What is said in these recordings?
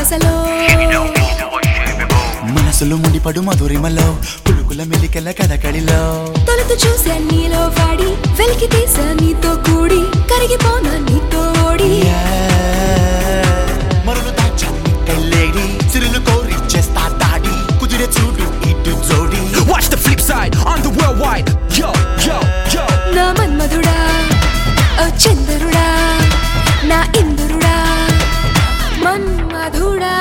వరసలో మనసులో ముడిపడు మధురిమలో పులుకుల మెలికల కదకడిలో తొలుతు చూసా నీలో వాడి వెలికి తీసా నీతో కూడి కరిగిపోనా నీతో ఓడి మరులు దాచాన్ని కల్లేడి సిరులు కోరి చేస్తా దాడి కుదిరే చూడు ఇటు జోడి Watch the flip side on the worldwide. Yo, yo, yo. నా మన్మధుడా ఓ చందరుడా నా ఇంద్రుడా మన్మధుడా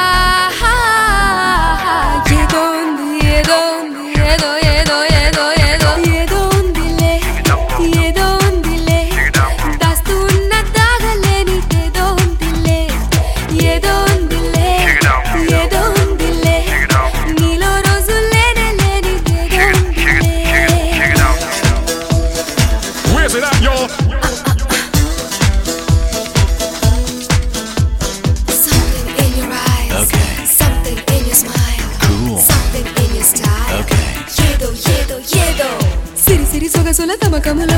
ఏదో ఉంది ఏదో ఉంది ఏదో ఏదో ఏదో ఏదో ఏదో ఉందిలే ఏదో ఉందిలే దాస్తూ ఉన్న దాగలేని ఏదో ఉందిలే ఏదో ఉందిలే ఏదో ఉందిలే నీలో రోజు లేనే లేని ఏదో ఉందిలే Raise it up, yo. Something in your eyes. Okay. Something in your smile. Cool. Something in your style. Okay. ఏదో ఏదో ఏదో సిరి సిరి సొగసుల తమకములో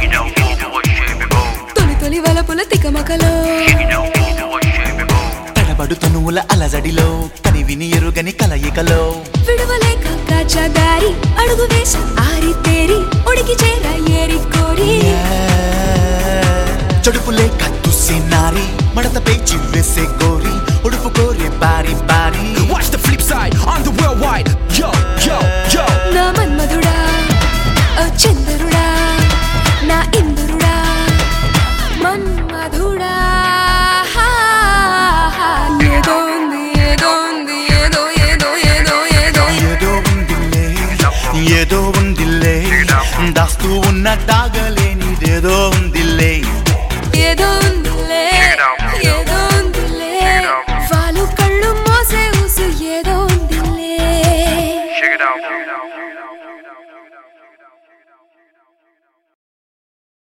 తొలి తొలి వలపుల తికమకలో తడబడు తనువుల అలజడిలో కని విని ఎరుగని కలయికలో విడవలేక కాచదారి అడుగు వేస ఆరి తేరి ఉడికి చేర ఏరి కోరి చడుపులే కత్తుసే నారి మడత పేచి వేసే గోరి ఉడుపు కోరే బారి బారి Watch the flip side on the worldwide. Yo, yo, yo. నా మన్మధుడా ఓ చందరుడా నా ఇంద్రుడా మన్మధుడా ఏదో ఉంది ఏదో ఉంది ఏదో ఏదో ఏదో ఏదో ఏదో ఉందిలే ఏదో ఉందిలే దాస్తూ ఉన్న దాగలేనిదేదో